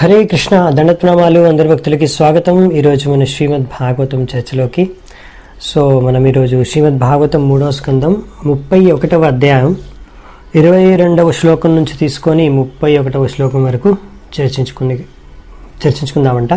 హరే కృష్ణ దండత్నామాలు అందరి భక్తులకి స్వాగతం ఈరోజు మన శ్రీమద్ భాగవతం చర్చలోకి సో మనం ఈరోజు శ్రీమద్ భాగవతం మూడవ స్కందం ముప్పై ఒకటవ అధ్యాయం ఇరవై రెండవ శ్లోకం నుంచి తీసుకొని ముప్పై ఒకటవ శ్లోకం వరకు చర్చించుకుని చర్చించుకుందామంట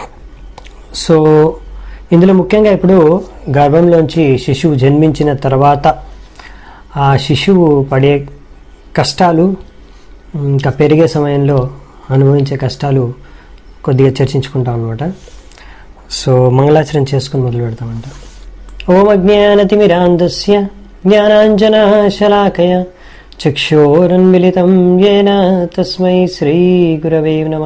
సో ఇందులో ముఖ్యంగా ఇప్పుడు గర్భంలోంచి శిశువు జన్మించిన తర్వాత ఆ శిశువు పడే కష్టాలు ఇంకా పెరిగే సమయంలో అనుభవించే కష్టాలు కొద్దిగా చర్చించుకుంటాం అనమాట సో మంగళాచరణ చేసుకుని మొదలు పెడతామంట ఓం అజ్ఞానతిమిరాంధస్య జ్ఞానాంజనశలాకయ చక్షోరన్మిళితం येन తస్మై శ్రీగురవే నమ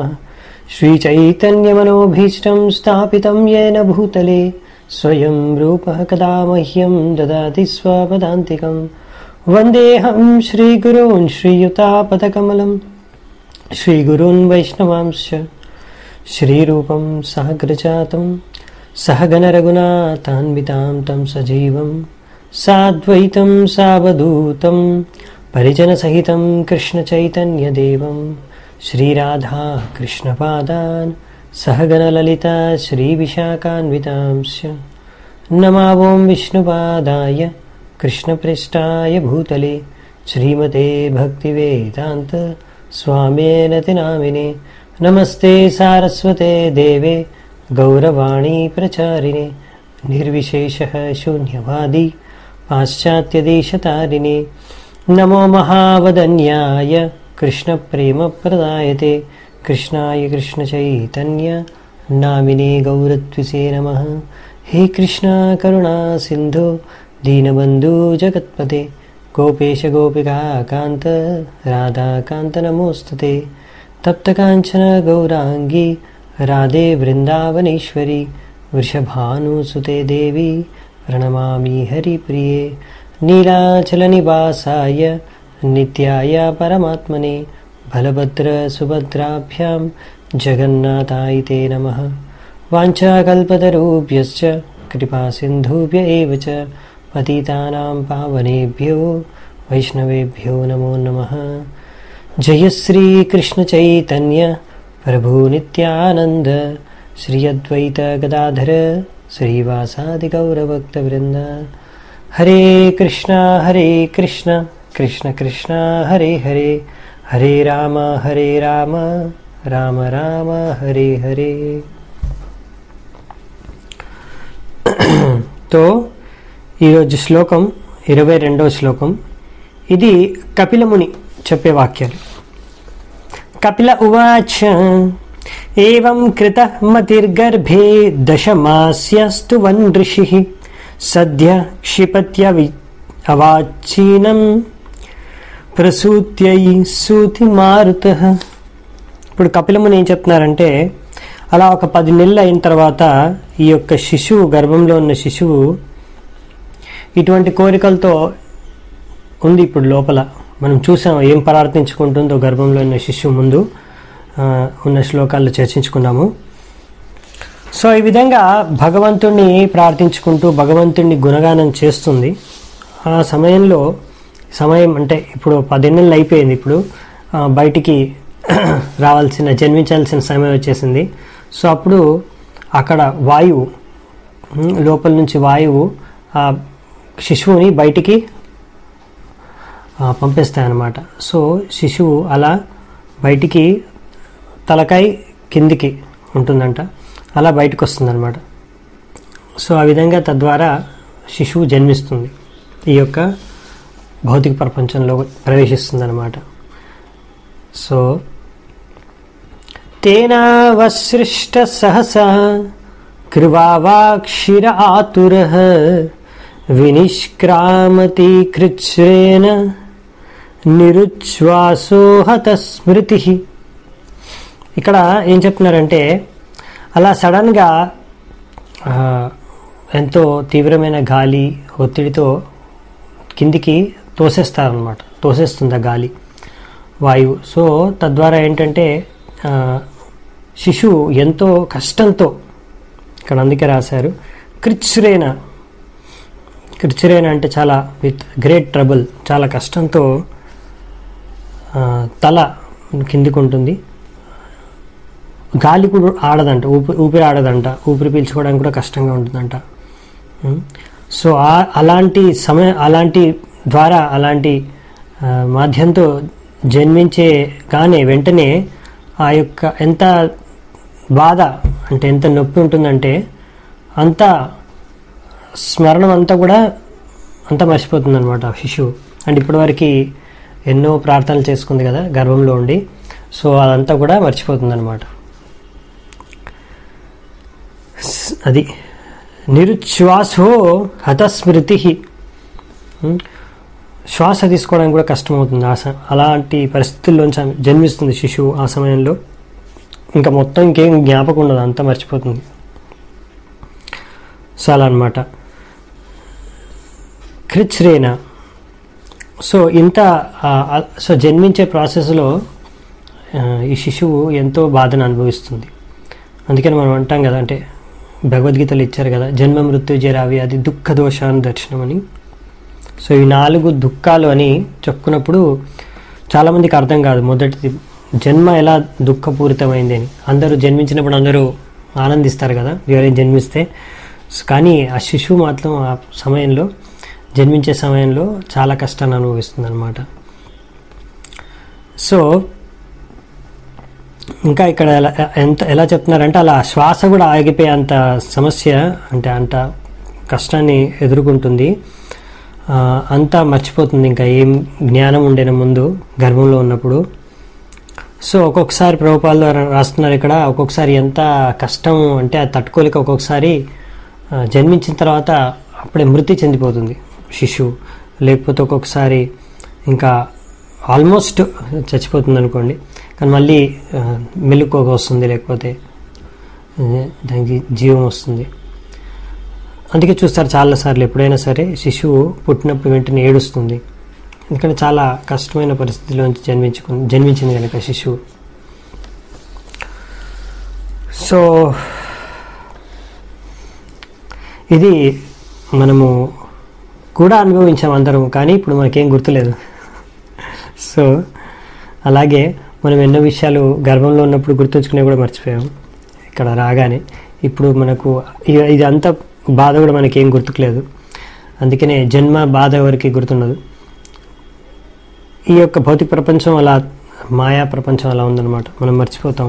శ్రీచైతన్యమనోభీష్టం స్థాపితం येन భూతలే స్వయం రూపः కదా మह्यं దదాతి స్వపదాంతికం వందేహం శ్రీగురూన్ శ్రీయుతాపదకమలం श्रीगुरून् वैष्णवांश्च श्रीरूपं सहग्रजातं सहगणरघुनाथान्वितां तं सजीवं साद्वैतं सावधूतं परिजनसहितं कृष्णचैतन्यदेवं श्रीराधा कृष्णपादान् सहगणललिता श्रीविशाखान्वितांश्च नमावों विष्णुपादाय कृष्णपृष्ठाय भूतले श्रीमते भक्तिवेदान्त स्वामेनति नामिने नमस्ते सारस्वते देवे गौरवाणी प्रचारिणे निर्विशेषः शून्यवादी पाश्चात्यदेशतारिणे नमो महावदन्याय कृष्णप्रेमप्रदायते कृष्णाय कृष्णचैतन्य नामिने गौरत्विसे नमः हे कृष्णा करुणा सिन्धु दीनबन्धु जगत्पते गोपेश गोपिका कान्त राधाकान्त नमोऽस्तु ते तप्तकाञ्चन गौराङ्गी राधे वृन्दावनेश्वरी वृषभानुसुते देवी प्रणमामि हरिप्रिये नीलाचलनिवासाय नित्याय परमात्मने बलभद्रसुभद्राभ्यां जगन्नाथाय ते नमः वाञ्छाकल्पतरुभ्यश्च कृपासिन्धुभ्य एव च पतितानां पावनेभ्यो वैष्णवेभ्यो नमो नमः जय श्रीकृष्णचैतन्य प्रभुनित्यानन्द श्री अद्वैत गदाधर श्रीवासादिगौरभक्तवृन्द हरे कृष्णा हरे कृष्ण कृष्ण कृष्ण हरे हरे हरे राम हरे राम राम राम हरे हरे तो ఈరోజు శ్లోకం ఇరవై రెండవ శ్లోకం ఇది కపిలముని చెప్పే వాక్యాలు కపిల ఉవాచ ఏం కృత మతిర్గర్భే దశమాస్యస్తు వన్ ఋషి సద్య క్షిపత్య అవాచీనం ప్రసూత్యై సూతి మారుత ఇప్పుడు కపిలముని ఏం చెప్తున్నారంటే అలా ఒక పది నెలలు అయిన తర్వాత ఈ యొక్క శిశువు గర్భంలో ఉన్న శిశువు ఇటువంటి కోరికలతో ఉంది ఇప్పుడు లోపల మనం చూసాం ఏం ప్రార్థించుకుంటుందో గర్భంలో ఉన్న శిశువు ముందు ఆ, ఉన్న శ్లోకాల్లో చర్చించుకున్నాము సో ఈ విధంగా భగవంతుణ్ణి ప్రార్థించుకుంటూ భగవంతుణ్ణి గుణగానం చేస్తుంది ఆ సమయంలో సమయం అంటే ఇప్పుడు పద్దెనిమిది అయిపోయింది ఇప్పుడు ఆ, బయటికి రావాల్సిన జన్మించాల్సిన సమయం వచ్చేసింది సో అప్పుడు అక్కడ వాయువు ఉమ్, లోపల నుంచి వాయువు ఆ శిశువుని బయటికి ఆ, పంపిస్తాయన్నమాట సో శిశువు అలా బయటికి తలకాయ కిందికి ఉంటుందంట అలా బయటకు వస్తుందన్నమాట సో ఆ విధంగా తద్వారా శిశువు జన్మిస్తుంది ఈ యొక్క భౌతిక ప్రపంచంలో ప్రవేశిస్తుందన్నమాట సో తేనావసృష్ట సహసా కృవావాక్షిర ఆతుర వినిష్క్రామతి కృచ్రేణ నిరుచ్ఛ్వాసోహత స్మృతి ఇక్కడ ఏం చెప్తున్నారంటే అలా సడన్గా ఆ, ఎంతో తీవ్రమైన గాలి ఒత్తిడితో కిందికి తోసేస్తారనమాట తోసేస్తుంది ఆ గాలి వాయువు సో తద్వారా ఏంటంటే ఆ, శిశువు ఎంతో కష్టంతో ఇక్కడ అందుకే రాశారు కృచ్రేణ కృచ్రేణ అంటే చాలా విత్ గ్రేట్ ట్రబుల్ చాలా కష్టంతో ఆ, తల కిందికి ఉంటుంది గాలి కూడా ఆడదంట ఊపిరి ఊపిరి ఆడదంట ఊపిరి పీల్చుకోవడానికి కూడా కష్టంగా ఉంటుందంట ఉం? సో ఆ- అలాంటి సమయ అలాంటి ద్వారా అలాంటి ఆ, మాధ్యంతో జన్మించే కానీ వెంటనే ఆ యొక్క ఎంత బాధ అంటే ఎంత నొప్పి ఉంటుందంటే అంత స్మరణం అంతా కూడా అంతా మర్చిపోతుంది అనమాట శిశువు అండ్ ఇప్పటివరకు ఎన్నో ప్రార్థనలు చేసుకుంది కదా గర్భంలో ఉండి సో అదంతా కూడా మర్చిపోతుంది అనమాట అది నిరుచ్ఛ్వాసో హతస్మృతి ఉం? శ్వాస తీసుకోవడానికి కూడా కష్టమవుతుంది ఆ స- అలాంటి పరిస్థితుల్లోంచి ఆమె జన్మిస్తుంది శిశువు ఆ సమయంలో ఇంకా మొత్తం ఇంకేం జ్ఞాపకం ఉండదు అంతా మర్చిపోతుంది సో అలా అనమాట కృచ్రేన సో ఇంత ఆ, ఆ, సో జన్మించే ప్రాసెస్లో ఆ, ఈ శిశువు ఎంతో బాధను అనుభవిస్తుంది అందుకని మనం అంటాం కదా అంటే భగవద్గీతలు ఇచ్చారు కదా జన్మ మృత్యు జరావి అది దుఃఖ దోషాన్ని దర్శనం అని సో ఈ నాలుగు దుఃఖాలు అని చెప్పుకున్నప్పుడు చాలామందికి అర్థం కాదు మొదటిది జన్మ ఎలా దుఃఖపూరితమైంది అని అందరూ జన్మించినప్పుడు అందరూ ఆనందిస్తారు కదా ఎవరైనా జన్మిస్తే కానీ ఆ శిశువు మాత్రం ఆ సమయంలో జన్మించే సమయంలో చాలా కష్టాన్ని అనుభవిస్తుంది అనమాట సో ఇంకా ఇక్కడ ఎలా ఎంత ఎలా చెప్తున్నారంటే అలా శ్వాస కూడా ఆగిపోయే అంత సమస్య అంటే అంత కష్టాన్ని ఎదుర్కొంటుంది ఆ, అంతా మర్చిపోతుంది ఇంకా ఏం జ్ఞానం ఉండేన ముందు గర్భంలో ఉన్నప్పుడు సో ఒక్కొక్కసారి ప్రభుపాలు రాస్తున్నారు ఇక్కడ ఒక్కొక్కసారి ఎంత కష్టం అంటే అది తట్టుకోలేక ఒక్కొక్కసారి ఆ, జన్మించిన తర్వాత అప్పుడే మృతి చెందిపోతుంది శిశువు లేకపోతే ఒక్కొక్కసారి ఇంకా ఆల్మోస్ట్ చచ్చిపోతుంది అనుకోండి కానీ మళ్ళీ ఆ, మెలకువగా వస్తుంది లేకపోతే ఆ, దానికి జీవం వస్తుంది అందుకే చూస్తారు చాలాసార్లు ఎప్పుడైనా సరే శిశువు పుట్టినప్పుడు వెంటనే ఏడుస్తుంది ఎందుకంటే చాలా కష్టమైన పరిస్థితిలోంచి జన్మించుకు జన్మించింది కనుక శిశువు సో ఇది మనము కూడా అనుభవించాం అందరం కానీ ఇప్పుడు మనకేం గుర్తులేదు సో అలాగే మనం ఎన్నో విషయాలు గర్భంలో ఉన్నప్పుడు గుర్తుంచుకునే కూడా మర్చిపోయాం ఇక్కడ రాగానే ఇప్పుడు మనకు ఇ- ఇది అంత బాధ కూడా మనకేం గుర్తుకులేదు అందుకనే జన్మ బాధ ఎవరికి గుర్తుండదు ఈ యొక్క భౌతిక ప్రపంచం అలా మాయా ప్రపంచం అలా ఉందన్నమాట మనం మర్చిపోతాం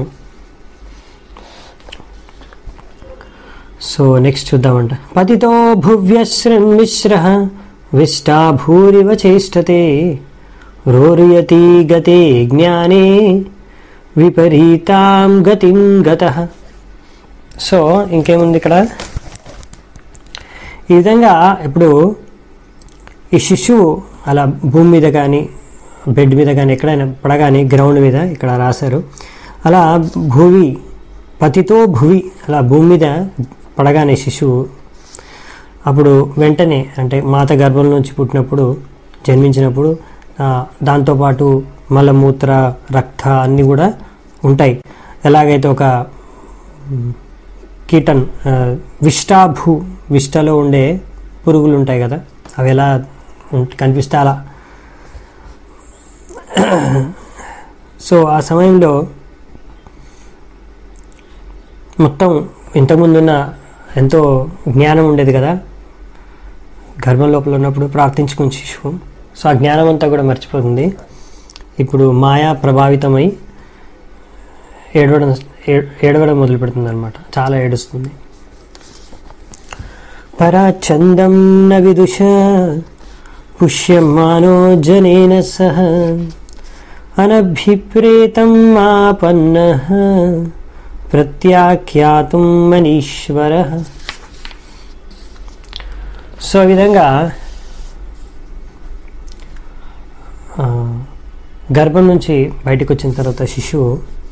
సో నెక్స్ట్ చూద్దామంట పతితో భువ్యశ్రమిశ్ర విష్టా భూరివ చేష్టతే రోరుయతి గతే జ్ఞానే విపరీతాం గతిం గత సో ఇంకేముంది ఇక్కడ ఈ విధంగా ఇప్పుడు ఈ శిశువు అలా భూమి మీద కానీ బెడ్ మీద కానీ ఎక్కడైనా పడగానే గ్రౌండ్ మీద ఇక్కడ రాశారు అలా భూమి పతితో భువి అలా భూమి మీద పడగానే శిశువు అప్పుడు వెంటనే అంటే మాత గర్భం నుంచి పుట్టినప్పుడు జన్మించినప్పుడు ఆ, దాంతోపాటు మలమూత్ర రక్త అన్నీ కూడా ఉంటాయి ఎలాగైతే ఒక మ్, కీటన్ ఆ, విష్టాభూ విష్టలో ఉండే పురుగులు ఉంటాయి కదా అవి ఎలా ఉంట- కనిపిస్తే అలా సో ఆ సమయంలో మొత్తం ఇంతకుముందున్న ఎంతో జ్ఞానం ఉండేది కదా గర్భం లోపల ఉన్నప్పుడు ప్రార్థించుకుని శిశువు సో ఆ జ్ఞానం అంతా కూడా మర్చిపోతుంది ఇప్పుడు మాయా ప్రభావితమై ఏడవడం ఏ- ఏడవడం మొదలు పెడుతుంది అనమాట చాలా ఏడుస్తుంది పరాచందం న విదుష పుష్యమానో జనేన సహ అనభిప్రేతం ఆపన్న ప్రత్యాఖ్యాతుం మనీశ్వర సో ఈ విధంగా ఆ, గర్భం నుంచి బయటకు వచ్చిన తర్వాత శిశువు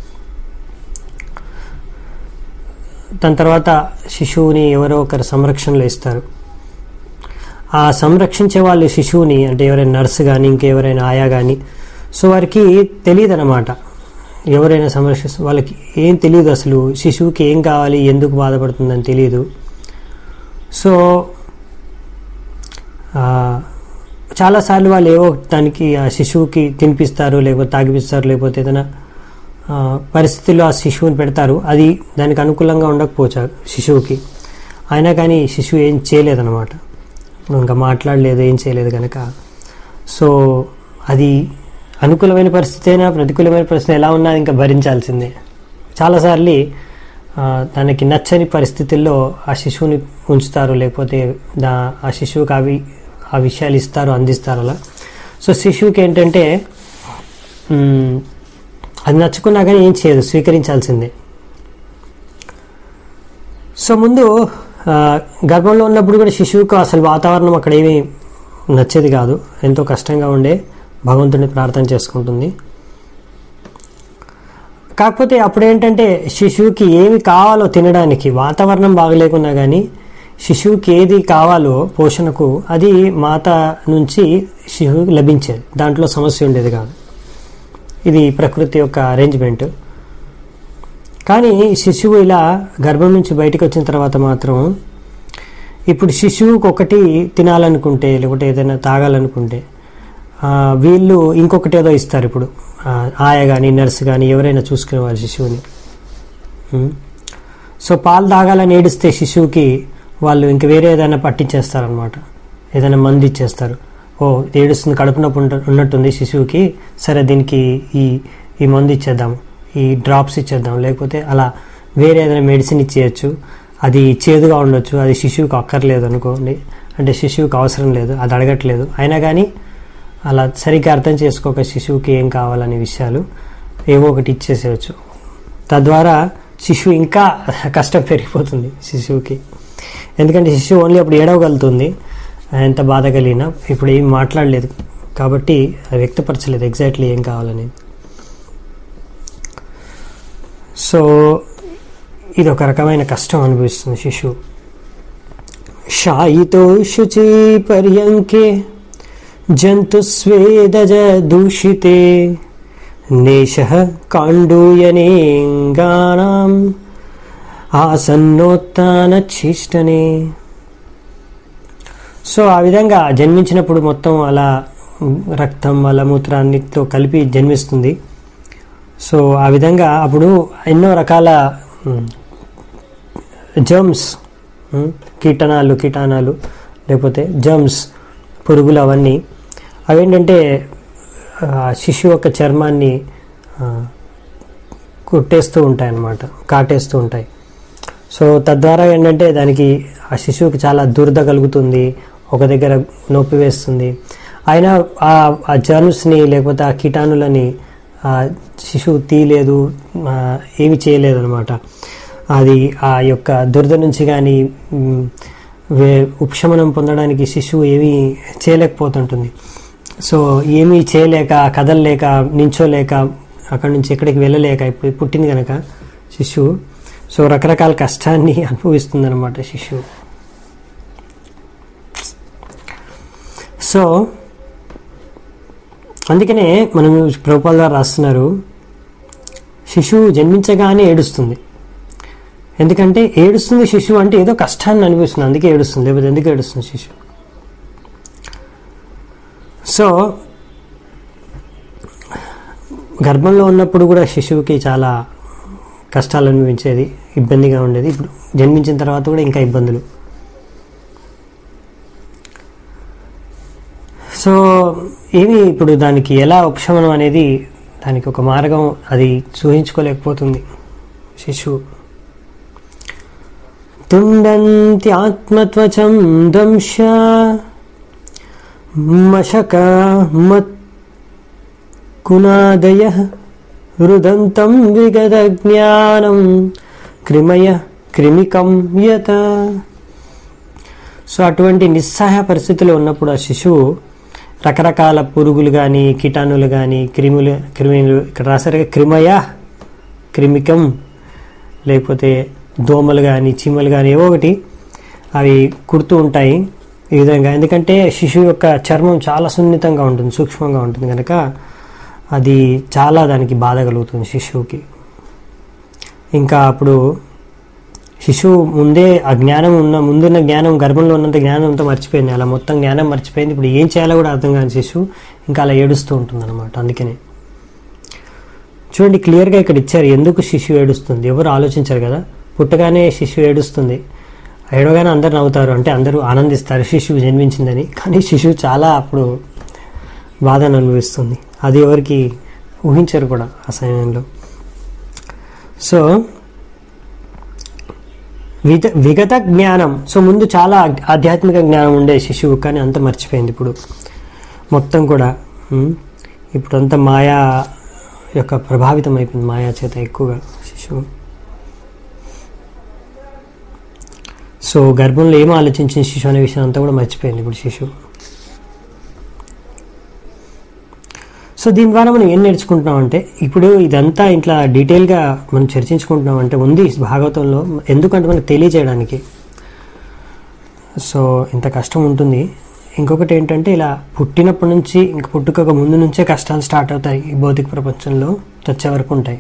దాని తర్వాత శిశువుని ఎవరో ఒకరు సంరక్షణలో ఇస్తారు ఆ సంరక్షించే వాళ్ళు శిశువుని అంటే ఎవరైనా నర్సు కానీ ఇంకెవరైనా ఆయా కానీ సో వారికి తెలియదు అనమాట ఎవరైనా సంరక్షిస్తే వాళ్ళకి ఏం తెలియదు అసలు శిశువుకి ఏం కావాలి ఎందుకు బాధపడుతుందని తెలియదు సో ఆ, చాలాసార్లు వాళ్ళు ఏవో దానికి ఆ శిశువుకి తినిపిస్తారు లేకపోతే తాగిపిస్తారు లేకపోతే ఏదైనా ఆ, పరిస్థితుల్లో ఆ శిశువుని పెడతారు అది దానికి అనుకూలంగా ఉండకపోవచ్చు ఆ శిశువుకి అయినా కానీ శిశువు ఏం చేయలేదన్నమాట ఇప్పుడు ఇంకా మాట్లాడలేదు ఏం చేయలేదు కనుక సో అది అనుకూలమైన పరిస్థితి అయినా ప్రతికూలమైన పరిస్థితి ఎలా ఉన్నా ఇంకా భరించాల్సిందే చాలాసార్లు ఆ, తనకి నచ్చని పరిస్థితుల్లో ఆ శిశువుని ఉంచుతారు లేకపోతే దా ఆ శిశువుకి అవి ఆ విషయాలు ఇస్తారు అందిస్తారు అలా సో శిశువుకి ఏంటంటే మ్, అది నచ్చుకున్నా కానీ ఏం చేయదు స్వీకరించాల్సిందే సో ముందు ఆ, గర్భంలో ఉన్నప్పుడు కూడా శిశువుకు అసలు వాతావరణం అక్కడ ఏమీ నచ్చేది కాదు ఎంతో కష్టంగా ఉండే భగవంతుడిని ప్రార్థన చేసుకుంటుంది కాకపోతే అప్పుడు ఏంటంటే శిశువుకి ఏమి కావాలో తినడానికి వాతావరణం బాగలేకున్నా కానీ శిశువుకి ఏది కావాలో పోషణకు అది మాత నుంచి శిశువుకి లభించేది దాంట్లో సమస్య ఉండేది కాదు ఇది ప్రకృతి యొక్క అరేంజ్మెంట్ కానీ శిశువు ఇలా గర్భం నుంచి బయటకు వచ్చిన తర్వాత మాత్రం ఇప్పుడు శిశువుకి ఒకటి తినాలనుకుంటే లేకపోతే ఏదైనా తాగాలనుకుంటే ఆ, వీళ్ళు ఇంకొకటి ఏదో ఇస్తారు ఇప్పుడు ఆ, ఆయ కానీ నర్స్ కానీ ఎవరైనా చూసుకునే వాళ్ళు శిశువుని ఉం. సో పాలు తాగాలని ఏడిస్తే శిశువుకి వాళ్ళు ఇంక వేరే ఏదైనా పట్టించేస్తారనమాట ఏదైనా మందు ఇచ్చేస్తారు ఓ ఇది ఏడుస్తుంది కడుపు నొప్పి ఉంట- ఉన్నట్టుంది శిశువుకి సరే దీనికి ఈ ఈ మందు ఇచ్చేద్దాం ఈ డ్రాప్స్ ఇచ్చేద్దాం లేకపోతే అలా వేరే ఏదైనా మెడిసిన్ ఇచ్చేయచ్చు అది చేదుగా ఉండొచ్చు అది శిశువుకి అక్కర్లేదు అనుకోండి అంటే శిశువుకి అవసరం లేదు అది అడగట్లేదు అయినా కానీ అలా సరిగ్గా అర్థం చేసుకోక శిశువుకి ఏం కావాలనే విషయాలు ఏవో ఒకటి ఇచ్చేసేయచ్చు తద్వారా శిశువు ఇంకా కష్టం పెరిగిపోతుంది శిశువుకి ఎందుకంటే శిశువు ఓన్లీ అప్పుడు ఏడవగలుగుతుంది ఎంత బాధ కలిగినా ఇప్పుడు ఏం మాట్లాడలేదు కాబట్టి అది వ్యక్తపరచలేదు ఎగ్జాక్ట్లీ ఏం కావాలని సో ఇది ఒక రకమైన కష్టం అనిపిస్తుంది శిశువు శాయితో శుచి పర్యంకే జంతుస్వేదజ దూషితే నేష కాండూయనేంగానాం ఆసన్నోత్నచ్చిష్టనే సో ఆ విధంగా జన్మించినప్పుడు మొత్తం అలా ఉమ్, రక్తం మలమూత్రాన్నితో కలిపి జన్మిస్తుంది సో ఆ విధంగా అప్పుడు ఎన్నో రకాల జర్మ్స్ కీటనాలు కీటానాలు లేకపోతే జర్మ్స్ పురుగులు అవన్నీ అవేంటంటే ఆ, శిశువు యొక్క చర్మాన్ని ఆ, కుట్టేస్తూ ఉంటాయి అన్నమాట కాటేస్తూ ఉంటాయి సో తద్వారా ఏంటంటే దానికి ఆ శిశువుకి చాలా దురద కలుగుతుంది ఒక దగ్గర నొప్పి వేస్తుంది అయినా ఆ ఆ జర్మ్స్ని లేకపోతే ఆ కీటాణులని ఆ శిశువు తీయలేదు ఆ, ఏమి చేయలేదు అనమాట అది ఆ యొక్క దురద నుంచి కానీ మ్, వే- ఉపశమనం పొందడానికి శిశువు ఏమీ చేయలేకపోతుంటుంది సో ఏమీ చేయలేక కదలలేక నించోలేక అక్కడి నుంచి ఎక్కడికి వెళ్ళలేక ఇప్పుడు పుట్టింది కనుక శిశువు సో రకరకాల కష్టాన్ని అనుభవిస్తుంది అనమాట శిశువు సో అందుకనే మనం ప్రభుపాల్ గారు రాస్తున్నారు శిశువు జన్మించగానే ఏడుస్తుంది ఎందుకంటే ఏడుస్తుంది శిశువు అంటే ఏదో కష్టాన్ని అనిపిస్తుంది అందుకే ఏడుస్తుంది లేకపోతే ఎందుకు ఏడుస్తుంది శిశువు సో గర్భంలో ఉన్నప్పుడు కూడా శిశువుకి చాలా కష్టాలు అనిపించేది ఇబ్బందిగా ఉండేది ఇప్పుడు జన్మించిన తర్వాత కూడా ఇంకా ఇబ్బందులు సో ఏమి ఇప్పుడు దానికి ఎలా ఉపశమనం అనేది దానికి ఒక మార్గం అది చూపించుకోలేకపోతుంది శిశువు తుండంత్యాత్మత్వచం దంశ మశక మత్ కునాదయ రుదంతం విగత జ్ఞానం క్రిమయ క్రిమికం యత సో అటువంటి నిస్సహాయ పరిస్థితిలో ఉన్నప్పుడు ఆ శిశువు రకరకాల పురుగులు కానీ కీటాణులు కానీ క్రిములు క్రిమిలు ఇక్కడ రాసారుగా క్రిమయ క్రిమికం లేకపోతే దోమలు కానీ చీమలు కానీ ఏవో ఒకటి అవి కుడుతూ ఉంటాయి ఈ విధంగా ఎందుకంటే శిశువు యొక్క చర్మం చాలా సున్నితంగా ఉంటుంది సూక్ష్మంగా ఉంటుంది కనుక అది చాలా దానికి బాధ కలుగుతుంది శిశువుకి ఇంకా అప్పుడు శిశువు ముందే ఆ జ్ఞానం ఉన్న ముందున్న జ్ఞానం గర్భంలో ఉన్నంత జ్ఞానం అంతా మర్చిపోయింది అలా మొత్తం జ్ఞానం మర్చిపోయింది ఇప్పుడు ఏం చేయాలో కూడా అర్థం కాని శిశువు ఇంకా అలా ఏడుస్తూ ఉంటుంది అనమాట అందుకనే చూడండి క్లియర్గా ఇక్కడ ఇచ్చారు ఎందుకు శిశువు ఏడుస్తుంది ఎవరు ఆలోచించారు కదా పుట్టగానే శిశువు ఏడుస్తుంది ఏడవగానే అందరు నవ్వుతారు అంటే అందరూ ఆనందిస్తారు శిశువు జన్మించిందని కానీ శిశువు చాలా అప్పుడు బాధను అనుభవిస్తుంది అది ఎవరికి ఊహించరు కూడా ఆ సమయంలో సో విగ విగత జ్ఞానం సో ముందు చాలా ఆధ్యాత్మిక జ్ఞానం ఉండే శిశువు కానీ అంత మర్చిపోయింది ఇప్పుడు మొత్తం కూడా ఉమ్, ఇప్పుడు అంతా మాయా యొక్క ప్రభావితం అయిపోయింది మాయా చేత ఎక్కువగా శిశువు సో గర్భంలో ఏం ఆలోచించిన శిశువు అనే విషయం అంతా కూడా మర్చిపోయింది ఇప్పుడు శిశువు సో దీని ద్వారా మనం ఏం నేర్చుకుంటున్నాం అంటే ఇప్పుడు ఇదంతా ఇట్లా డీటెయిల్గా మనం చర్చించుకుంటున్నాం అంటే ఉంది భాగవతంలో ఎందుకంటే మనకు తెలియజేయడానికి సో ఇంత కష్టం ఉంటుంది ఇంకొకటి ఏంటంటే ఇలా పుట్టినప్పటి నుంచి ఇంక పుట్టుకక ముందు నుంచే కష్టాలు స్టార్ట్ అవుతాయి ఈ భౌతిక ప్రపంచంలో చచ్చే వరకు ఉంటాయి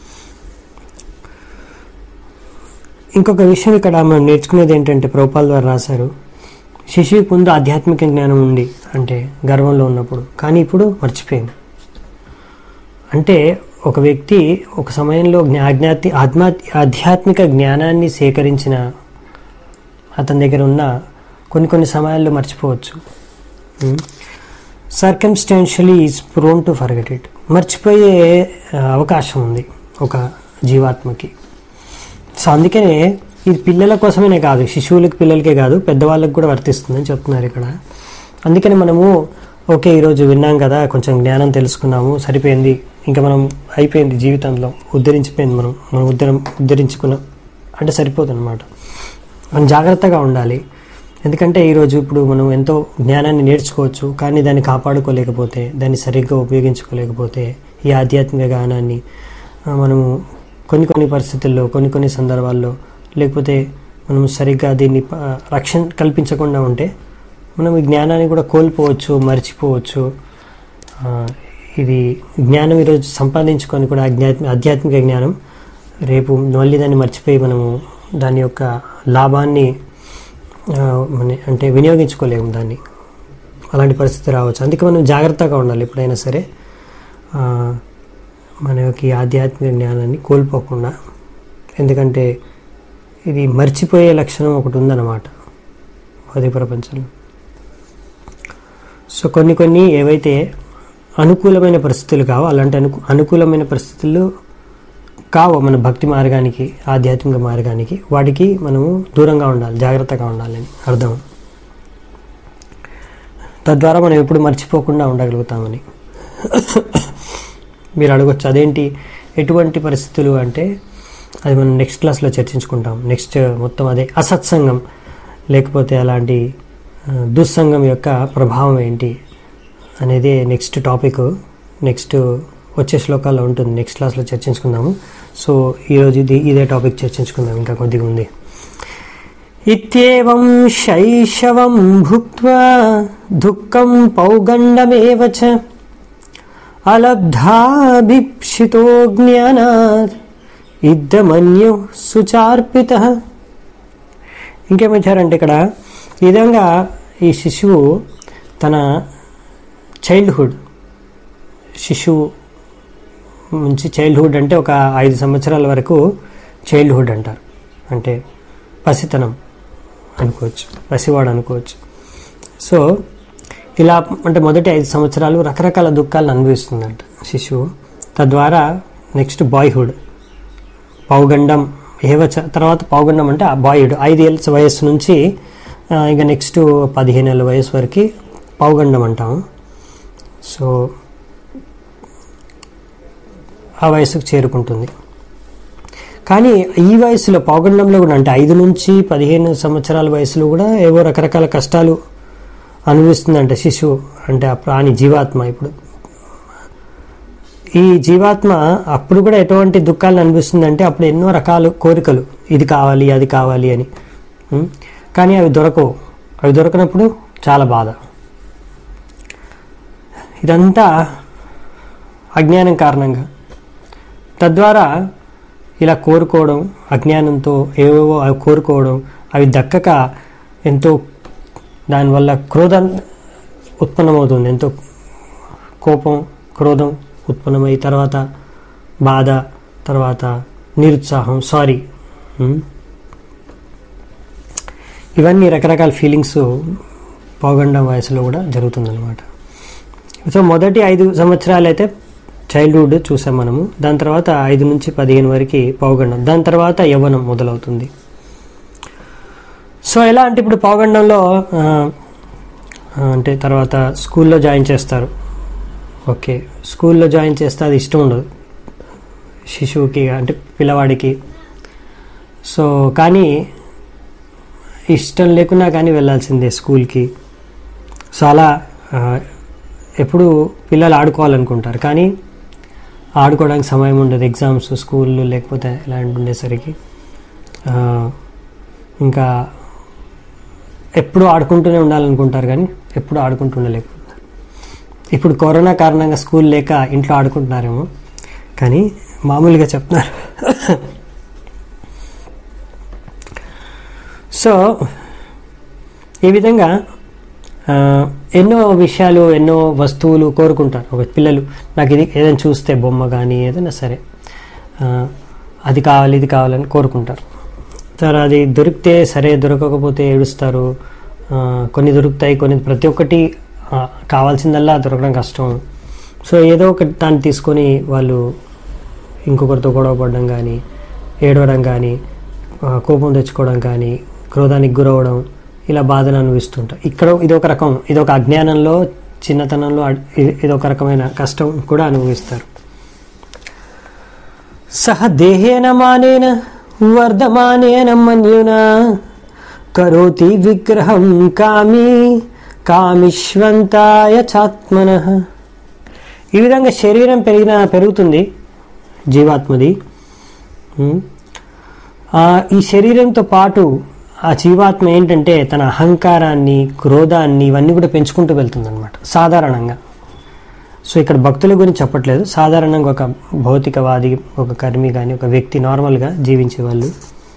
ఇంకొక విషయం ఇక్కడ మనం నేర్చుకునేది ఏంటంటే ప్రభుపాల్ ద్వారా రాశారు శిశువుకి ముందు ఆధ్యాత్మిక జ్ఞానం ఉంది అంటే గర్వంలో ఉన్నప్పుడు కానీ ఇప్పుడు మర్చిపోయింది అంటే ఒక వ్యక్తి ఒక సమయంలో జ్ఞా- అజ్ఞాతి ఆత్మా ఆధ్యాత్మిక జ్ఞానాన్ని సేకరించిన అతని దగ్గర ఉన్న కొన్ని కొన్ని సమయాల్లో మర్చిపోవచ్చు circumstantially is prone to forget it మర్చిపోయే ఆ, అవకాశం ఉంది ఒక జీవాత్మకి సో అందుకనే ఇది పిల్లల కోసమేనే కాదు శిశువులకి పిల్లలకే కాదు పెద్దవాళ్ళకి కూడా వర్తిస్తుందని చెప్తున్నారు ఇక్కడ అందుకని మనము ఓకే ఈరోజు విన్నాం కదా కొంచెం జ్ఞానం తెలుసుకున్నాము సరిపోయింది ఇంకా మనం అయిపోయింది జీవితంలో ఉద్ధరించిపోయింది మనం మనం ఉద్ధరం ఉద్ధరించుకున్నాం అంటే సరిపోతుంది అనమాట మనం జాగ్రత్తగా ఉండాలి ఎందుకంటే ఈరోజు ఇప్పుడు మనం ఎంతో జ్ఞానాన్ని నేర్చుకోవచ్చు కానీ దాన్ని కాపాడుకోలేకపోతే దాన్ని సరిగ్గా ఉపయోగించుకోలేకపోతే ఈ ఆధ్యాత్మిక జ్ఞానాన్ని ఆ, మనము కొన్ని కొన్ని పరిస్థితుల్లో కొన్ని కొన్ని సందర్భాల్లో లేకపోతే మనం సరిగ్గా దీన్ని ప- రక్షణ కల్పించకుండా ఉంటే మనం ఈ జ్ఞానాన్ని కూడా కోల్పోవచ్చు మర్చిపోవచ్చు ఆ, ఇది జ్ఞానం ఈరోజు సంపాదించుకొని కూడా ఆధ్యాత్మిక ఆధ్యాత్మిక జ్ఞానం రేపు మళ్ళీ దాన్ని మర్చిపోయి మనము దాని యొక్క లాభాన్ని ఆ, మన అంటే వినియోగించుకోలేము దాన్ని అలాంటి పరిస్థితి రావచ్చు అందుకే మనం జాగ్రత్తగా ఉండాలి ఎప్పుడైనా సరే ఆ, మన యొక్క ఈ ఆధ్యాత్మిక జ్ఞానాన్ని కోల్పోకుండా ఎందుకంటే ఇది మర్చిపోయే లక్షణం ఒకటి ఉందన్నమాట భౌతిక ప్రపంచంలో సో కొన్ని కొన్ని ఏవైతే అనుకూలమైన పరిస్థితులు కావో అలాంటి అను అనుకూలమైన పరిస్థితులు కావు మన భక్తి మార్గానికి ఆధ్యాత్మిక మార్గానికి వాటికి మనము దూరంగా ఉండాలి జాగ్రత్తగా ఉండాలని అర్థం తద్వారా మనం ఎప్పుడు మర్చిపోకుండా ఉండగలుగుతామని మీరు అడగొచ్చు అదేంటి ఎటువంటి పరిస్థితులు అంటే అది మనం నెక్స్ట్ క్లాస్లో చర్చించుకుంటాం నెక్స్ట్ మొత్తం అదే అసత్సంగం లేకపోతే అలాంటి ఆ, దుస్సంగం యొక్క ప్రభావం ఏంటి అనేది నెక్స్ట్ టాపిక్ నెక్స్ట్ వచ్చే శ్లోకాల్లో ఉంటుంది నెక్స్ట్ క్లాస్లో చర్చించుకుందాము సో ఈరోజు ఇది ఇదే టాపిక్ చర్చించుకుందాం ఇంకా కొద్దిగా ఉంది ఇత్యేవం శైశవం భుక్త్వా దుఃఖం పౌగండమేవ చ అలబ్ధాభిప్సితో జ్ఞానాత్ ఇద్దమన్యు సుచార్పిత ఇంకేమంటారంటే ఇక్కడ ఈ విధంగా ఈ శిశువు తన చైల్డ్హుడ్ శిశువు నుంచి చైల్డ్హుడ్ అంటే ఒక ఐదు సంవత్సరాల వరకు చైల్డ్హుడ్ అంటారు అంటే పసితనం అనుకోవచ్చు పసివాడు అనుకోవచ్చు సో ఇలా అంటే మొదటి ఐదు సంవత్సరాలు రకరకాల దుఃఖాలను అనుభవిస్తుందంట శిశువు తద్వారా నెక్స్ట్ బాయ్హుడ్ పౌగండం ఏవచ తర్వాత పౌగండం అంటే ఆ బాయ్హుడ్ ఐదేళ్ళ వయస్సు నుంచి ఆ, ఇక నెక్స్ట్ పదిహేను ఏళ్ళ వయసు వరకు పౌగండం అంటాము సో ఆ వయసుకు చేరుకుంటుంది కానీ ఈ వయసులో పౌగండంలో కూడా అంటే ఐదు నుంచి పదిహేను సంవత్సరాల వయసులో కూడా ఏవో రకరకాల కష్టాలు అనుభవిస్తుందంట శిశువు అంటే ఆ ప్రాణి జీవాత్మ ఇప్పుడు ఈ జీవాత్మ అప్పుడు కూడా ఎటువంటి దుఃఖాలను అనిపిస్తుందంటే అప్పుడు ఎన్నో రకాల కోరికలు ఇది కావాలి అది కావాలి అని ఉం? కానీ అవి దొరకవు అవి దొరకనప్పుడు చాలా బాధ ఇదంతా అజ్ఞానం కారణంగా తద్వారా ఇలా కోరుకోవడం అజ్ఞానంతో ఏవేవో అవి కోరుకోవడం అవి దక్కక ఎంతో దానివల్ల క్రోధం ఉత్పన్నమవుతుంది ఎంతో కోపం క్రోధం ఉత్పన్నమై తర్వాత బాధ తర్వాత నిరుత్సాహం సారీ ఇవన్నీ రకరకాల ఫీలింగ్స్ పోగొండం వయసులో కూడా జరుగుతుందన్నమాట సో మొదటి ఐదు సంవత్సరాలు అయితే చైల్డ్హుడ్ చూసాం మనము దాని తర్వాత ఐదు నుంచి పదిహేను వరకు పౌగండం దాని తర్వాత యవ్వనం మొదలవుతుంది సో ఎలా అంటే ఇప్పుడు పౌగండంలో ఆ, ఆ, అంటే తర్వాత స్కూల్లో జాయిన్ చేస్తారు ఓకే స్కూల్లో జాయిన్ చేస్తే అది ఇష్టం ఉండదు శిశువుకి అంటే పిల్లవాడికి సో కానీ ఇష్టం లేకున్నా కానీ వెళ్ళాల్సిందే స్కూల్కి సో అలా ఆ, ఎప్పుడు పిల్లలు ఆడుకోవాలనుకుంటారు కానీ ఆడుకోవడానికి సమయం ఉండదు ఎగ్జామ్స్ స్కూళ్ళు లేకపోతే ఇలాంటి ఉండేసరికి ఆ, ఇంకా ఎప్పుడు ఆడుకుంటూనే ఉండాలనుకుంటారు కానీ ఎప్పుడు ఆడుకుంటూ ఉండలేకపోతారు ఇప్పుడు కరోనా కారణంగా స్కూల్ లేక ఇంట్లో ఆడుకుంటున్నారేమో కానీ మామూలుగా చెప్తున్నారు సో ఈ విధంగా ఆ, ఎన్నో విషయాలు ఎన్నో వస్తువులు కోరుకుంటారు ఒక పిల్లలు నాకు ఇది ఏదైనా చూస్తే బొమ్మ కానీ ఏదైనా సరే ఆ, అది కావాలి ఇది కావాలని కోరుకుంటారు సరే అది దొరికితే సరే దొరకకపోతే ఏడుస్తారు ఆ, కొన్ని దొరుకుతాయి కొన్ని ప్రతి ఒక్కటి ఆ, కావాల్సిందల్లా దొరకడం కష్టం సో ఏదో ఒకటి దాన్ని తీసుకొని వాళ్ళు ఇంకొకరితో గొడవ పడడం కానీ ఏడవడం కానీ ఆ, కోపం తెచ్చుకోవడం కానీ క్రోధానికి గురవడం ఇలా బాధను అనుభవిస్తుంటారు ఇక్కడ ఇది ఒక రకం ఇది ఒక అజ్ఞానంలో చిన్నతనంలో అడ్- ఇది- ఇది ఒక రకమైన కష్టం కూడా అనుభవిస్తారు సహ దేహేన మానేన వర్ధమానేన మన్యునా కరోతి విగ్రహం కామి కామిష్వంతాయ చాత్మన ఈ విధంగా శరీరం పెరిగిన పెరుగుతుంది జీవాత్మది ఉమ్. ఆ, ఈ శరీరంతో పాటు ఆ జీవాత్మ ఏంటంటే తన అహంకారాన్ని క్రోధాన్ని ఇవన్నీ కూడా పెంచుకుంటూ వెళ్తుంది అనమాట సాధారణంగా సో ఇక్కడ భక్తుల గురించి చెప్పట్లేదు సాధారణంగా ఒక భౌతికవాది ఒక కర్మి కానీ ఒక వ్యక్తి నార్మల్గా జీవించే వాళ్ళు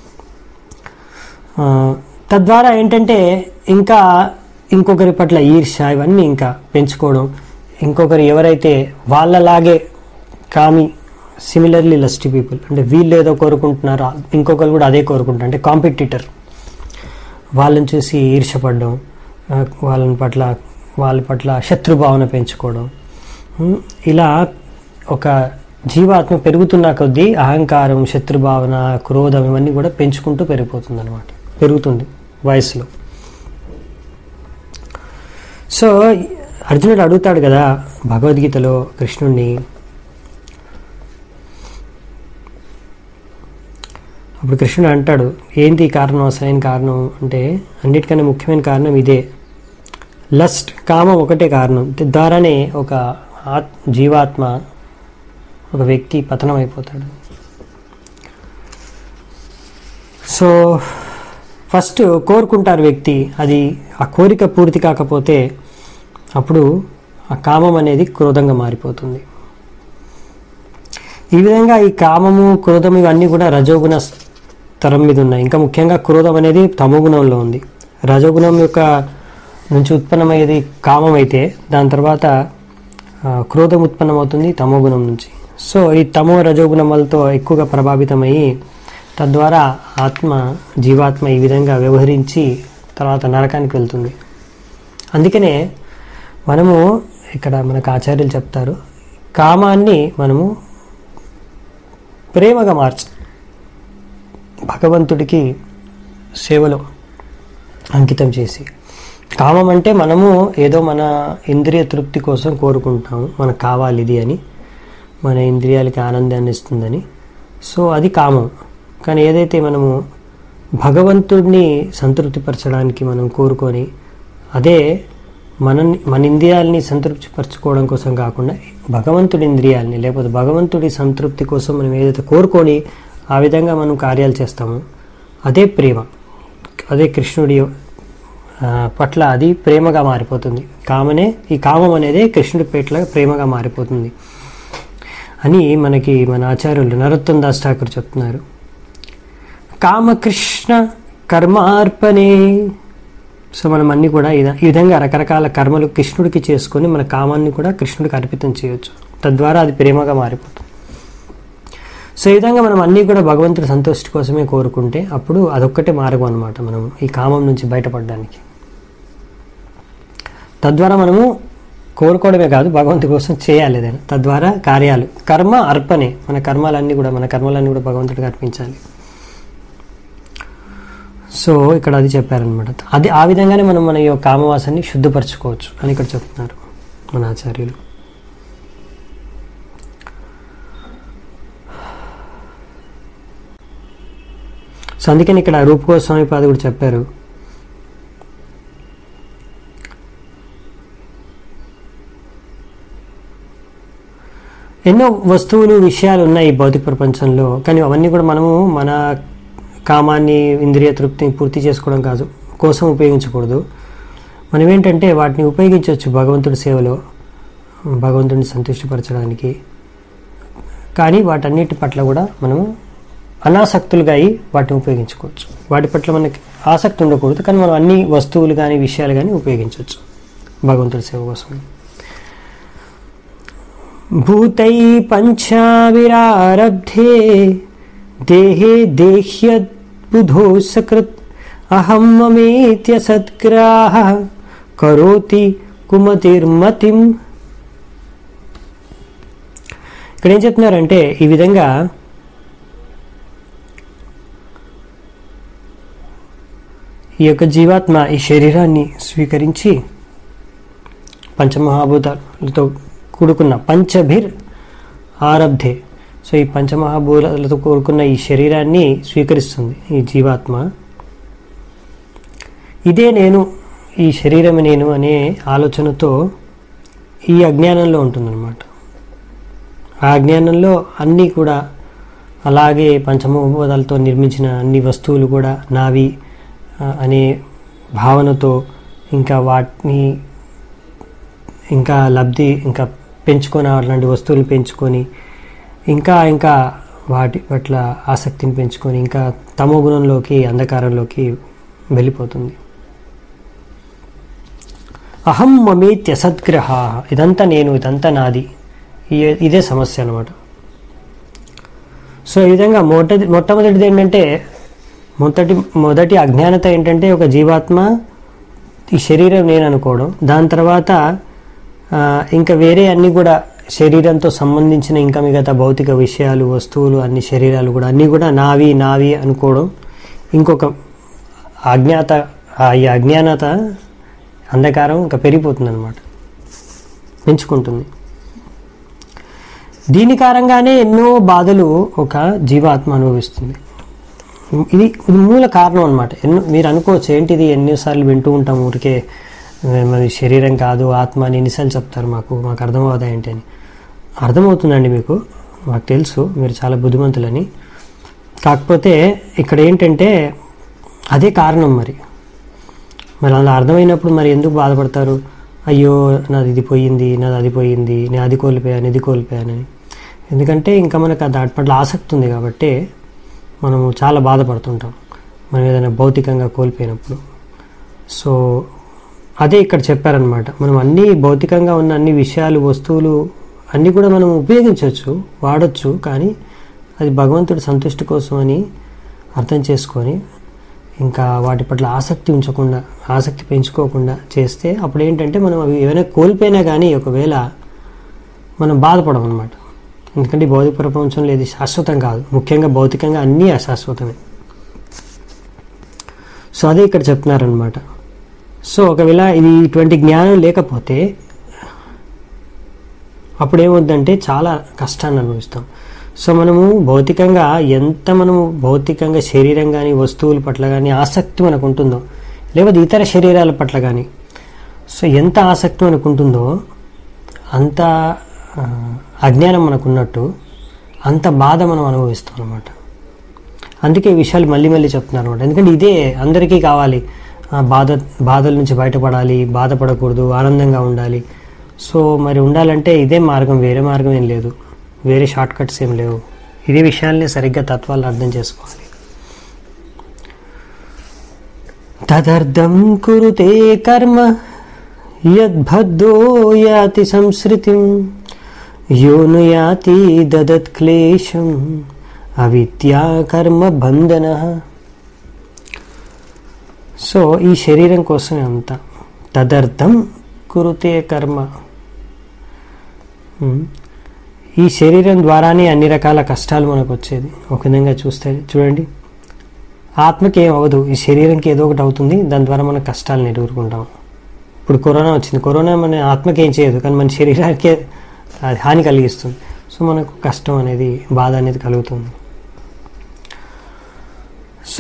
ఆ, తద్వారా ఏంటంటే ఇంకా ఇంకొకరి పట్ల ఈర్ష ఇవన్నీ ఇంకా పెంచుకోవడం ఇంకొకరు ఎవరైతే వాళ్ళలాగే కామి సిమిలర్లీ లస్టీ పీపుల్ అంటే వీళ్ళు ఏదో కోరుకుంటున్నారో ఇంకొకరు కూడా అదే కోరుకుంటారు అంటే కాంపిటీటర్ వాళ్ళని చూసి ఈర్షపడడం ఆ, వాళ్ళని పట్ల వాళ్ళ పట్ల శత్రుభావన పెంచుకోవడం ఉమ్, ఇలా ఒక జీవాత్మ పెరుగుతున్న కొద్దీ అహంకారం శత్రుభావన క్రోధం ఇవన్నీ కూడా పెంచుకుంటూ పెరిగిపోతుంది అనమాట పెరుగుతుంది వయసులో సో అర్జునుడు అడుగుతాడు కదా భగవద్గీతలో కృష్ణుణ్ణి అప్పుడు కృష్ణుడు అంటాడు ఏంటి ఈ కారణం అసలైన కారణం అంటే అన్నిటికన్నా ముఖ్యమైన కారణం ఇదే లస్ట్ కామం ఒకటే కారణం ద- ద్వారానే ఒక ఆత్ జీవాత్మ ఒక వ్యక్తి పతనం అయిపోతాడు సో ఫస్ట్ కోరుకుంటారు వ్యక్తి అది ఆ కోరిక పూర్తి కాకపోతే అప్పుడు ఆ కామం అనేది క్రోధంగా మారిపోతుంది ఈ విధంగా ఈ కామము క్రోధం ఇవన్నీ కూడా రజోగుణ స్తరం మీద ఉన్నాయి ఇంకా ముఖ్యంగా క్రోధం అనేది తమోగుణంలో ఉంది రజోగుణం యొక్క నుంచి ఉత్పన్నమయ్యేది కామం అయితే దాని తర్వాత ఆ, క్రోధం ఉత్పన్నమవుతుంది తమోగుణం నుంచి సో ఈ తమో రజోగుణములతో ఎక్కువగా ప్రభావితమయ్యి తద్వారా ఆత్మ జీవాత్మ ఈ విధంగా వ్యవహరించి తర్వాత నరకానికి వెళ్తుంది అందుకనే మనము ఇక్కడ మనకు ఆచార్యులు చెప్తారు కామాన్ని మనము ప్రేమగా మార్చ భగవంతుడికి సేవలో అంకితం చేసి కామం అంటే మనము ఏదో మన ఇంద్రియ తృప్తి కోసం కోరుకుంటాము మనకు కావాలి ఇది అని మన ఇంద్రియాలకి ఆనందాన్ని ఇస్తుందని సో అది కామం కానీ ఏదైతే మనము భగవంతుడిని సంతృప్తిపరచడానికి మనం కోరుకొని అదే మన మన ఇంద్రియాలని సంతృప్తిపరచుకోవడం కోసం కాకుండా భగవంతుడి ఇంద్రియాలని లేకపోతే భగవంతుడి సంతృప్తి కోసం మనం ఏదైతే కోరుకొని ఆ విధంగా మనం కార్యాలు చేస్తామో అదే ప్రేమ అదే కృష్ణుడి ఆ, పట్ల అది ప్రేమగా మారిపోతుంది కామనే ఈ కామం అనేది కృష్ణుడి పట్ల ప్రేమగా మారిపోతుంది అని మనకి మన ఆచార్యులు నరోత్తం దాస్ ఠాకూర్ చెప్తున్నారు కామకృష్ణ కర్మార్పణే సో మనం అన్ని కూడా ఇద- ఈ విధంగా రకరకాల కర్మలు కృష్ణుడికి చేసుకొని మన కామాన్ని కూడా కృష్ణుడికి అర్పితం చేయొచ్చు తద్వారా అది ప్రేమగా మారిపోతుంది సో ఈ విధంగా మనం అన్నీ కూడా భగవంతుడి సంతోషి కోసమే కోరుకుంటే అప్పుడు అదొక్కటే మార్గం అనమాట మనం ఈ కామం నుంచి బయటపడడానికి తద్వారా మనము కోరుకోవడమే కాదు భగవంతుడి కోసం చేయాలి ఏదైనా తద్వారా కార్యాలు కర్మ అర్పణే మన కర్మాలన్నీ కూడా మన కర్మలన్నీ కూడా భగవంతుడికి అర్పించాలి సో ఇక్కడ అది చెప్పారనమాట అది ఆ విధంగానే మనం మన యొక్క కామవాసాన్ని శుద్ధపరచుకోవచ్చు అని ఇక్కడ చెప్తున్నారు మన ఆచార్యులు సో అందుకని ఇక్కడ రూపగోస్వామి పాద కూడా చెప్పారు ఎన్నో వస్తువులు విషయాలు ఉన్నాయి ఈ భౌతిక ప్రపంచంలో కానీ అవన్నీ కూడా మనము మన కామాన్ని ఇంద్రియ తృప్తిని పూర్తి చేసుకోవడం కాదు కోసం ఉపయోగించకూడదు మనం ఏంటంటే వాటిని ఉపయోగించవచ్చు భగవంతుడి సేవలో భగవంతుడిని సంతృష్టిపరచడానికి కానీ వాటన్నిటి పట్ల కూడా మనము అనాసక్తులుగా అయి వాటిని ఉపయోగించుకోవచ్చు వాటి పట్ల మనకి ఆసక్తి ఉండకూడదు కానీ మనం అన్ని వస్తువులు కానీ విషయాలు కానీ ఉపయోగించవచ్చు భగవంతుడి సేవ కోసం భూతై పంచావిరారబ్ధే దేహే దేహ్యద్బుధో సకృత్ అహం మమేత్య సత్గ్రాహ కరోతి కుమతిర్మతిం ఇక్కడ ఏం చెప్తున్నారంటే ఈ విధంగా ఈ యొక్క జీవాత్మ ఈ శరీరాన్ని స్వీకరించి పంచమహాభూతాలతో కూడుకున్న పంచభిర్ ఆరబ్ధే సో ఈ పంచమహాభూతాలతో కూడుకున్న ఈ శరీరాన్ని స్వీకరిస్తుంది ఈ జీవాత్మ ఇదే నేను ఈ శరీరం నేను అనే ఆలోచనతో ఈ అజ్ఞానంలో ఉంటుందన్నమాట ఆ అజ్ఞానంలో అన్నీ కూడా అలాగే పంచమభూతాలతో నిర్మించిన అన్ని వస్తువులు కూడా నావి ఆ, అనే భావనతో ఇంకా వాటిని ఇంకా లబ్ధి ఇంకా పెంచుకొని అలాంటి వస్తువులు పెంచుకొని ఇంకా ఇంకా వాటి పట్ల ఆసక్తిని పెంచుకొని ఇంకా తమో గుణంలోకి అంధకారంలోకి వెళ్ళిపోతుంది అహం మమేత్య సద్గ్రహ ఇదంతా నేను ఇదంతా నాది ఈ- ఇదే సమస్య అనమాట సో ఈ విధంగా మొదటి మొట్టమొదటిది ఏంటంటే మొదటి మొదటి అజ్ఞానత ఏంటంటే ఒక జీవాత్మ ఈ శరీరం నేను అనుకోవడం దాని తర్వాత ఆ, ఇంకా వేరే అన్ని కూడా శరీరంతో సంబంధించిన ఇంకా మిగతా భౌతిక విషయాలు వస్తువులు అన్ని శరీరాలు కూడా అన్నీ కూడా నావి నావి అనుకోవడం ఇంకొక అజ్ఞాత ఆ ఈ అజ్ఞానత అంధకారం ఇంకా పెరిగిపోతుంది అనమాట పెంచుకుంటుంది దీని కారణంగానే ఎన్నో బాధలు ఒక జీవాత్మ అనుభవిస్తుంది ఇది ఇది మూల కారణం అనమాట ఎన్నో మీరు అనుకోవచ్చు ఏంటిది ఎన్నిసార్లు వింటూ ఉంటాం ఊరికే ఆ, మరి శరీరం కాదు ఆత్మ అని ఎన్నిసార్లు చెప్తారు మాకు మాకు అర్థమవుదా ఏంటి అని అర్థమవుతుందండి మీకు మాకు తెలుసు మీరు చాలా బుద్ధిమంతులని కాకపోతే ఇక్కడ ఏంటంటే అదే కారణం మరి మరి అలా అర్థమైనప్పుడు మరి ఎందుకు బాధపడతారు అయ్యో నాది ఇది పోయింది నాది అది పోయింది నేను అది కోల్పోయాను ఇది కోల్పోయానని ఎందుకంటే ఇంకా మనకు ఆ దాటి పట్ల ఆసక్తి ఉంది కాబట్టి మనము చాలా బాధపడుతుంటాం మనం ఏదైనా భౌతికంగా కోల్పోయినప్పుడు సో అదే ఇక్కడ చెప్పారనమాట మనం అన్ని భౌతికంగా ఉన్న అన్ని విషయాలు వస్తువులు అన్నీ కూడా మనం ఉపయోగించవచ్చు వాడచ్చు కానీ అది భగవంతుడి సంతుష్టి కోసం అని అర్థం చేసుకొని ఇంకా వాటి పట్ల ఆసక్తి ఉంచకుండా ఆసక్తి పెంచుకోకుండా చేస్తే అప్పుడు ఏంటంటే మనం అవి ఏమైనా కోల్పోయినా కానీ ఒకవేళ మనం బాధపడం అనమాట ఎందుకంటే ఈ భౌతిక ప్రపంచంలో ఇది శాశ్వతం కాదు ముఖ్యంగా భౌతికంగా అన్నీ అశాశ్వతమే సో అదే ఇక్కడ చెప్తున్నారనమాట సో ఒకవేళ ఇది ఇటువంటి జ్ఞానం లేకపోతే అప్పుడు ఏమవుద్దంటే చాలా కష్టాన్ని అనుభవిస్తాం సో మనము భౌతికంగా ఎంత మనము భౌతికంగా శరీరం కానీ వస్తువుల పట్ల కానీ ఆసక్తి మనకు ఉంటుందో లేకపోతే ఇతర శరీరాల పట్ల కానీ సో ఎంత ఆసక్తి మనకు ఉంటుందో అంత ఆ, అజ్ఞానం మనకు ఉన్నట్టు అంత బాధ మనం అనుభవిస్తాం అనమాట అందుకే ఈ విషయాలు మళ్ళీ మళ్ళీ చెప్తున్నారు అనమాట ఎందుకంటే ఇదే అందరికీ కావాలి ఆ, బాధ బాధల నుంచి బయటపడాలి బాధపడకూడదు ఆనందంగా ఉండాలి సో మరి ఉండాలంటే ఇదే మార్గం వేరే మార్గం ఏం లేదు వేరే షార్ట్ కట్స్ ఏం లేవు ఇదే విషయాల్ని సరిగ్గా తత్వాలు అర్థం చేసుకోవాలి తదర్థం కురుతే కర్మ యద్భద్దో యాతి సంస్కృతిం యో ను యాతి దదత్ క్లేశం అవిద్యా కర్మ బంధన సో ఈ శరీరం కోసమే అంతా తదర్థం కురుతే కర్మ ఉమ్. ఈ శరీరం ద్వారానే అన్ని రకాల కష్టాలు మనకు వచ్చేది ఒక విధంగా చూస్తే చూడండి ఆత్మకి ఏం అవ్వదు ఈ శరీరంకి ఏదో ఒకటి అవుతుంది దాని ద్వారా మనం కష్టాలను ఎదుర్కొంటాం ఇప్పుడు కరోనా వచ్చింది కరోనా మన ఆత్మకి ఏం చేయదు కానీ మన శరీరానికే అది హాని కలిగిస్తుంది సో మనకు కష్టం అనేది బాధ అనేది కలుగుతుంది సో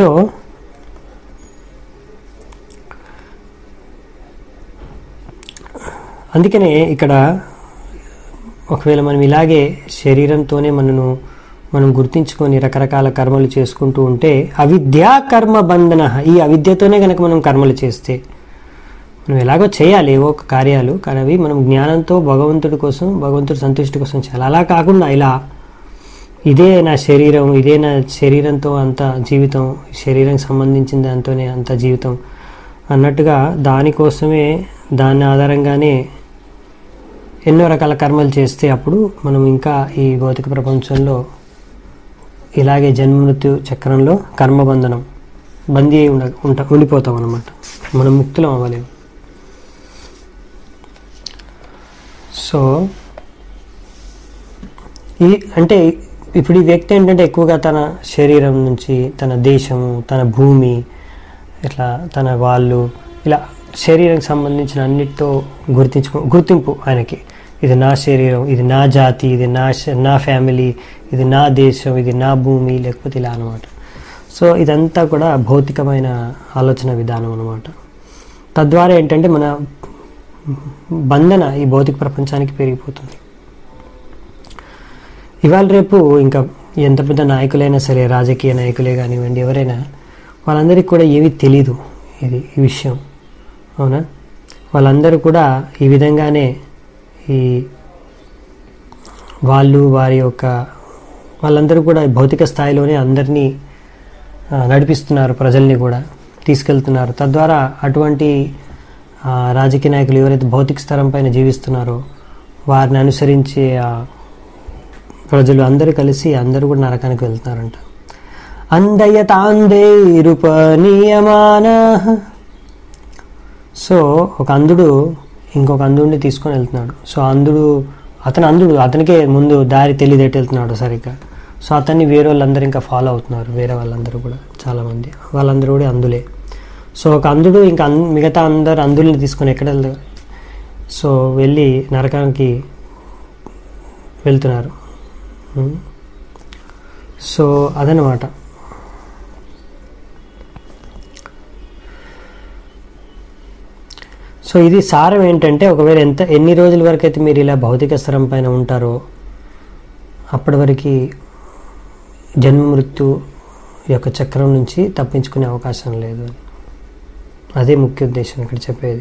అందుకనే ఇక్కడ ఒకవేళ మనం ఇలాగే శరీరంతోనే మనను మనం గుర్తించుకొని రకరకాల కర్మలు చేసుకుంటూ ఉంటే అవిద్యా కర్మ బంధన ఈ అవిద్యతోనే కనుక మనం కర్మలు చేస్తే మనం ఎలాగో చేయాలి ఏవో ఒక కార్యాలు కానీ అవి మనం జ్ఞానంతో భగవంతుడి కోసం భగవంతుడి సంతుష్టి కోసం చేయాలి అలా కాకుండా ఇలా ఇదే నా శరీరం ఇదే నా శరీరంతో అంత జీవితం శరీరానికి సంబంధించిన దాంతోనే అంత జీవితం అన్నట్టుగా దానికోసమే దాని ఆధారంగానే ఎన్నో రకాల కర్మలు చేస్తే అప్పుడు మనం ఇంకా ఈ భౌతిక ప్రపంచంలో ఇలాగే జన్మ మృత్యు చక్రంలో కర్మబంధనం బందీ అయి ఉండ ఉంట ఉండిపోతాం అన్నమాట మనం ముక్తులం అవ్వలేము సో ఈ అంటే ఇప్పుడు ఈ వ్యక్తి ఏంటంటే ఎక్కువగా తన శరీరం నుంచి తన దేశము తన భూమి ఇట్లా తన వాళ్ళు ఇలా శరీరానికి సంబంధించిన అన్నిటితో గుర్తించుకో గుర్తింపు ఆయనకి ఇది నా శరీరం ఇది నా జాతి ఇది నా శ- నా ఫ్యామిలీ ఇది నా దేశం ఇది నా భూమి లేకపోతే ఇలా అనమాట సో ఇదంతా కూడా భౌతికమైన ఆలోచన విధానం అనమాట తద్వారా ఏంటంటే మన బంధన ఈ భౌతిక ప్రపంచానికి పెరిగిపోతుంది ఇవాళ రేపు ఇంకా ఎంత పెద్ద నాయకులైనా సరే రాజకీయ నాయకులే కానివ్వండి ఎవరైనా వాళ్ళందరికీ కూడా ఏమీ తెలీదు ఇది ఈ విషయం అవునా వాళ్ళందరూ కూడా ఈ విధంగానే ఈ వాళ్ళు వారి యొక్క వాళ్ళందరూ కూడా ఈ భౌతిక స్థాయిలోనే అందరినీ ఆ, నడిపిస్తున్నారు ప్రజల్ని కూడా తీసుకెళ్తున్నారు తద్వారా అటువంటి ఆ, రాజకీయ నాయకులు ఎవరైతే భౌతిక స్తరం పైన జీవిస్తున్నారో వారిని అనుసరించే ఆ ప్రజలు అందరూ కలిసి అందరూ కూడా నరకానికి వెళ్తున్నారంట అందయతాందేరుపనీయమాన సో ఒక అంధుడు ఇంకొక అంధుడిని తీసుకొని వెళ్తున్నాడు సో అంధుడు అతను అంధుడు అతనికే ముందు దారి తెలియదేటి వెళ్తున్నాడు సరిగ్గా సో అతన్ని వేరే వాళ్ళందరూ ఇంకా ఫాలో అవుతున్నారు వేరే వాళ్ళందరూ కూడా చాలామంది వాళ్ళందరూ కూడా అందులే సో ఒక అంధుడు ఇంకా అన్- మిగతా అందరు అంధుల్ని తీసుకొని ఎక్కడ వెళ్తారు సో వెళ్ళి నరకానికి వెళ్తున్నారు ఉం. సో అదనమాట సో ఇది సారం ఏంటంటే ఒకవేళ ఎంత ఎన్ని రోజుల వరకు అయితే మీరు ఇలా భౌతిక స్థరం పైన ఉంటారో అప్పటి వరకు జన్మ మృత్యు యొక్క చక్రం నుంచి తప్పించుకునే అవకాశం లేదు అదే ముఖ్య ఉద్దేశం ఇక్కడ చెప్పేది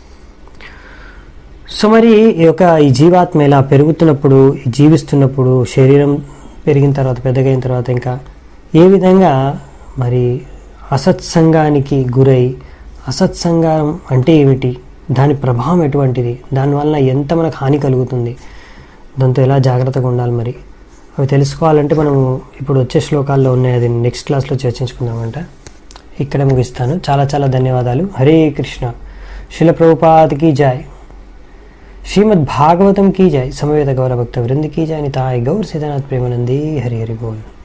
సో మరి ఈ యొక్క ఈ జీవాత్మ ఇలా పెరుగుతున్నప్పుడు ఈ జీవిస్తున్నప్పుడు శరీరం పెరిగిన తర్వాత పెద్దగా అయిన తర్వాత ఇంకా ఏ విధంగా మరి అసత్సంగానికి గురై అసత్సంగం అంటే ఏమిటి దాని ప్రభావం ఎటువంటిది దానివల్ల ఎంత మనకు హాని కలుగుతుంది దాంతో ఎలా జాగ్రత్తగా ఉండాలి మరి అవి తెలుసుకోవాలంటే మనం ఇప్పుడు వచ్చే శ్లోకాల్లో ఉన్నాయి అది నెక్స్ట్ క్లాస్లో చర్చించుకుందామంట ఇక్కడ ముగిస్తాను చాలా చాలా ధన్యవాదాలు హరే కృష్ణ శిల ప్రభుపాదికి జాయ్ श्रीमद् भागवतम की जाय समवेत गौर भक्त वृंद की जाय निताय गौर सिद्धनाथ प्रेमानंदी हरि हरि बोल